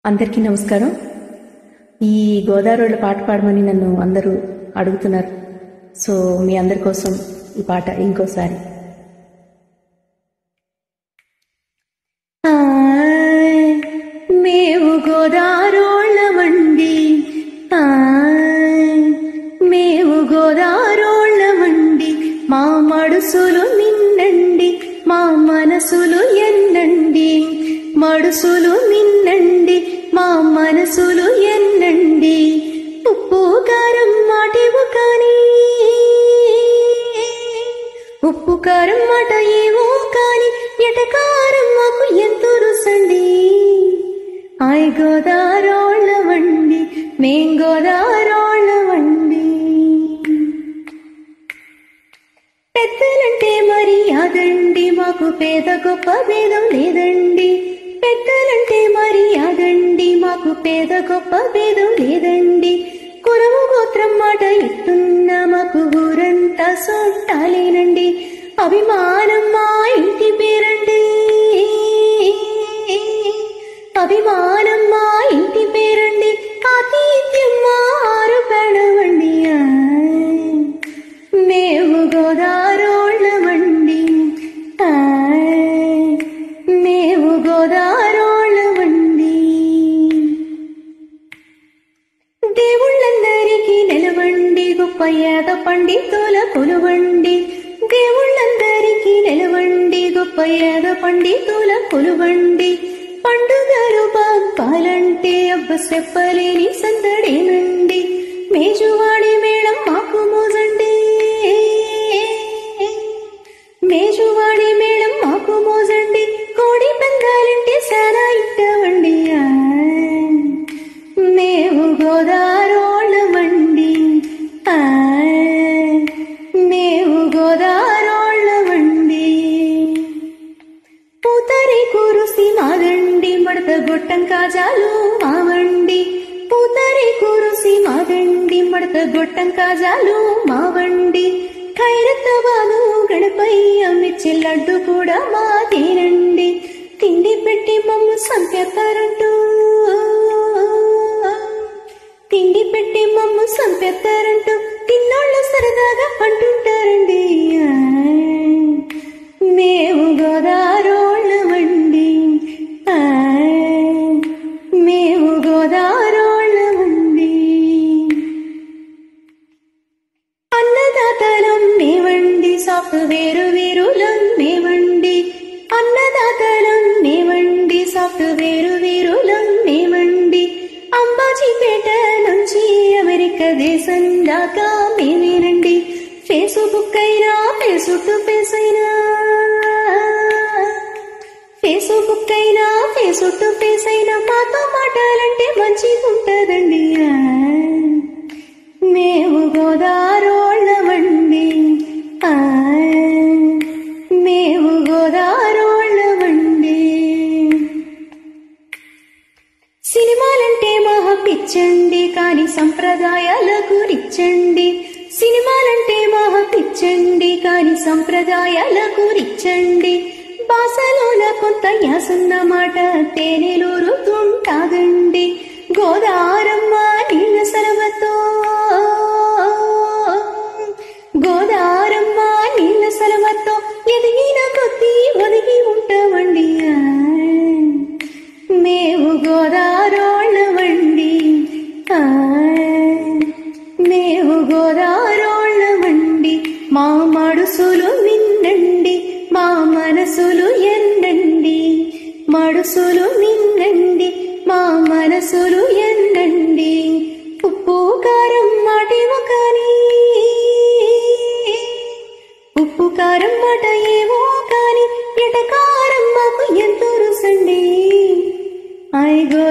అందరికీ నమస్కారం ఈ గోదావరిలో పాట పాడమని నన్ను అందరూ అడుగుతున్నారు సో మీ అందరి కోసం ఈ పాట ఇంకోసారి ఆయ్, మేము గోదారోళ్ళమండి ఆయ్, మేము గోదారోళ్ళమండి మా మడుసులు నిన్నండి మా మనసులు ఎన్నండి మడుసులు నిన్నండి మా మనసులు ఎన్నండి ఉప్పు కారం మాటేవు కానీ ఉప్పు కారం మాట ఏమో కాని ఎటకారం మాకు ఎంతో రుసండి ఆయ్ గోదారోళ్ళవండి మేం గోదారోళ్ళవండి పెద్దలంటే మరి అదండి మాకు పేద గొప్ప భేదం లేదండి పెద్దలంటే మరి అదండి మాకు పేద గొప్ప భేదం లేదండి కులము గోత్రం మాట ఇస్తున్నా మాకు ఊరంతా సొట్టాలేనండి అభిమానం మా ఇంటి పేరండి అభిమానం మా ఇంటి పేరండి ఆతిథ్యం మా ఆరు పెడవండి ఆయ్. మేము గోదారోళ్ళమండి ఆయ్. మేము గోదారోళ్ళమండి దేవుళ్ళందరికీ నిలవండి గొప్ప ఏద పండితుల కొలువండి దేవుళ్ళందరికీ నిలవండి గొప్ప ఏద పండితుల కొలువండి పండుగలు పాలంటే అబ్బ చెప్పలేని సందడేనండి మేజువాడి మేళం మాకు మోజండి మేజువాడి మేళం మాకు మోజండి కోడి పందాలంటే సారా ఇట్టవండి ఆయ్. మేము గోదారోళ్ళమండి ఆయ్. మేము గోదారోళ్ళమండి పూతరి కురుసి మాదండి మడత గొట్టం కాజాలు మావండి పూతరి కురుసి మాదండి మడత గొట్టం కాజాలు మావండి ఖైరతాబాదు గణపయ్య మిర్చి లడ్డు కూడా మాదేనండి తిండి పెట్టి మమ్ము సంపెత్తారంటూ తిండి పెట్టి మమ్ము సంపెత్తారంటూ తిన్నోళ్ళు సరదాగా అంటుంటారండి ఆయ్. మేము గోదారోళ్ళమండి ఆయ్. మేము గోదారోళ్ళమండి అన్నదాతలం మేవండి సాఫ్ట్వేరు వీరులం మేవండి అన్నదాతలం మేవండి సాఫ్ట్వేరు వీరులం మేవండి అంబాజీపేట నుంచి అమెరికా దేశం దాకా మేమేనండి ఫేస్బుక్ అయినా ఫేస్బుక్ ఫేస్ అయినా ఫేస్బుక్ అయినా ఫేస్బుక్ ఫేస్ అయినా మాతో మాటాలంటే మంచిగా ఉంటదండి ఆయ్. మేము గోదారోళ్ళమండి ఆయ్. మేము గోదారోళ్ళమండి సినిమాలంటే మహా పిచ్చండి కాని సంప్రదాయాలకు రిచ్చండి సినిమాలంటే మహా పిచ్చండి కాని సంప్రదాయాలకు రిచ్చండి భాషలోన కొంత యాసన్నమాట తేనెలూరుతుంటాదండి గోదారమ్మ నీళ్ళ సలవతో గోదారమ్మ నీళ్ళ సలవతో ఎదిగిన కొద్దీ ఒదిగి ఉంటామండి ఆయ్. మేము గోదారోళ్ళమండి ఆయ్. మేము గోదారోళ్ళమండి మా మడుసులు నిన్నండి మా మనసులు ఎన్నండి మడుసులు నిన్నండి మా మనసులు ఎన్నండి ఉప్పు కారం మాటేమో కానీ ఉప్పు కారం మాట ఏమో కాని ఎటకారం మాకు ఎంతో రుసండి ఐ గో